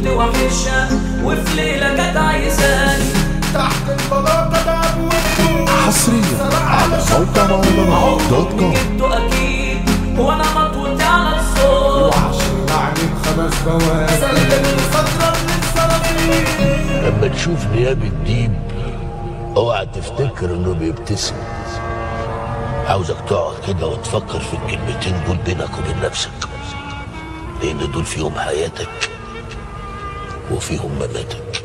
كنت وحشة وفي ليلة كانت عايزاني تحت البلاطة ده ابوه حصريا على موقع مهرجانات دوت كوم جبته أكيد وأنا مطوتي على الصوت وعشان لعني بخمس بواب سلم الفترة للسلاطين لما تشوف نياب الديب اوعى تفتكر انه بيبتسم عاوزك تقعد كده وتفكر في الكلمتين دول بينك وبين نفسك لان دول فيهم حياتك وفيهم مماتك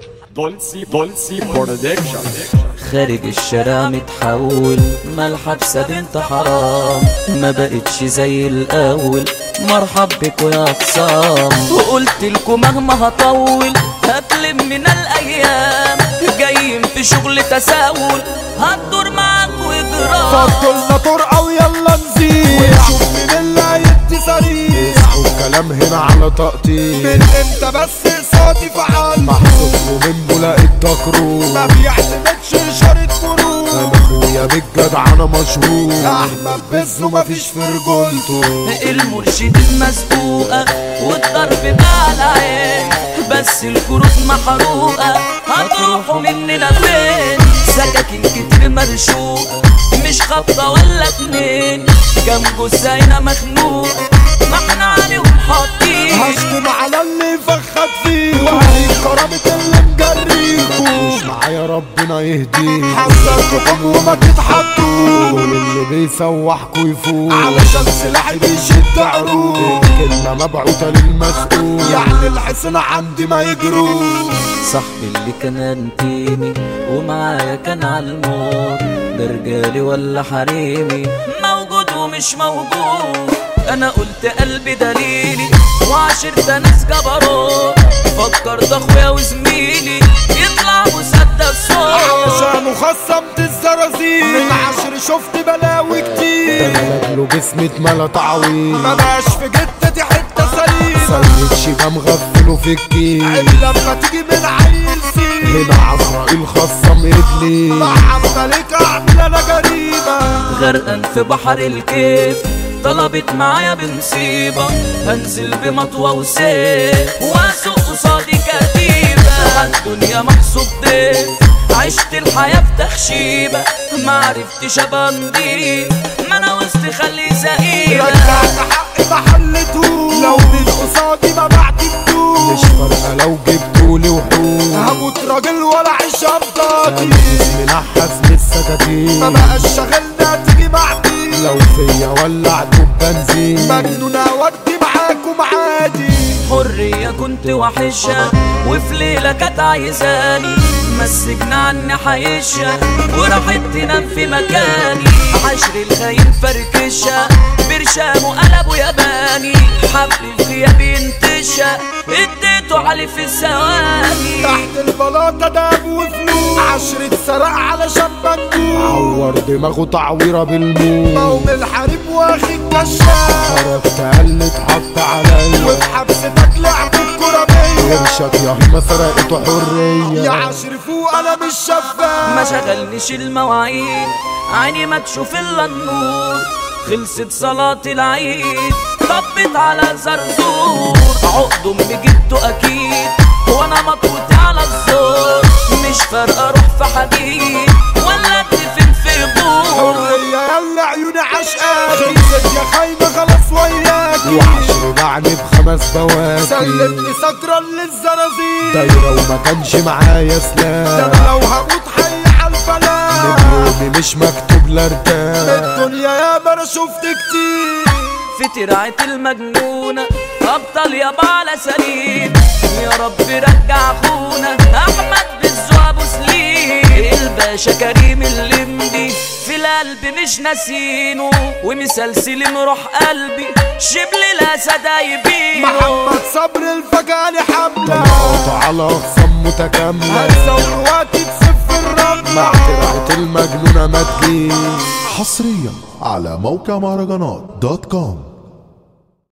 دولسي دولسي برودكشن خارج الشارع متحول ما الحبسة بنت حرام ما بقتش زي الأول مرحب بكوا يا خصام وقلت لكم مهما هطول هتلم من الأيام جايين في شغل تساؤل هتدور معاكوا إجرام فضلنا طرقة ويلا نزيد ونشوف مين اللي هيدي صريح والكلام هنا على طاقتي من امتى بس قصادي فعال محسوب ومنه لقيت تكرو ما بيعتمدش اشارة مرور انا اخويا بالجدع انا مشهور احمد بزه مفيش في رجولته المرشد المسبوقة والضرب بقى على عين بس الكروت محروقة هتروحوا مننا فين سكاكين كتير مرشوقة مش خبطة ولا اتنين كام جثة هنا مخنوقة ما احنا عليهم حاطين هشتم على اللي فخد فيه وهريب كرامة اللي مجريكوا مش معايا ربنا يهديه حذرتكم وما تتحطوا دول اللي بيسوحكوا يفوق علشان سلاحي بيشد عروق الكلمة مبعوثة للمسؤول يعني الحصن عندي ما يجروش صاحبي اللي كان انتيمي ومعايا كان على الموت ده رجالي ولا حريمي موجود ومش موجود انا قلت قلبي دليلي وعشرت ناس جبروت فكرت اخويا وزميلي يطلع مسدس صوت عشان خصمت الزرازير من عشر شفت بلاوي كتير له جسم اتملى تعويض ما بقاش في جدتي حته سليم سلك شيبه مغفله في الكيس عيب لما تيجي من عيل سير هنا عزرائيل خصم ابليس مع ملك اعمل انا جريمه غرقان في بحر الكيف طلبت معايا بنصيبة هنزل بمطوة وسيف واسوق قصادي كتيبة الدنيا محسوب ضيف عشت الحياة في تخشيبة ما عرفتش ابقى نضيف ما انا وسط خلي زقيبة رجعت حقي ما حلتوش لو من قصادي ما بعتبتوش مش فارقه لو جبتولي وحوش هموت راجل ولا عيش ابطاطي جسمي نحس من السكاكين ما بقاش شاغلنا تيجي مع مين لو فيا ولعته بنزين مجنون اودي معاكم عادي حرية كنت وحشة وفي ليلة كانت عايزاني مسكنا عني حيشة وراحت تنام في مكاني عشر الخاين فركشة برشام وقلبه ياباني حبل الغياب ينتشى اديته علي في ثواني تحت البلاطة داب وفلوس عشرة سرق علشان مندوب عور دماغه تعويرة بالموت قوم الحريم واخد كشاف خرجت قال اتحط عليا وفي حبستك لعبوا الكرامية قرشك يا ما سرقته حرية يا عشر فوق انا مش شفاف ما شغلنيش المواعيد عيني ما تشوف الا النور خلصت صلاة العيد طبت على زرزور عقد امي جبته اكيد وانا مطوط على الزور مش فارقه اروح في حديد ولا ادفن في غور حرية يلا عيوني عشقاك خلصت يا خاينة خلاص وياك وعشر لعني بخمس بواكي سلمني سكرا للزرازير دايرة وما كانش معايا سلاح ده انا لو هموت حي على الفلاح يومي مش مكتوب لارتاح الدنيا يا ما انا شفت كتير في ترعة المجنونة أبطال يابا على سليم يا رب رجع أخونا أحمد بالزو أبو سليم الباشا كريم اللمبي في القلب مش ناسينه ومسلسل مروح قلبي شبل الأسد يبينه محمد صبر الفجالي حملة طلعت على أخصام متكاملة هتزور وقتي تسف الرملة مع ترعة المجنونة ما تجيش حصريا على موقع مهرجانات دوت كوم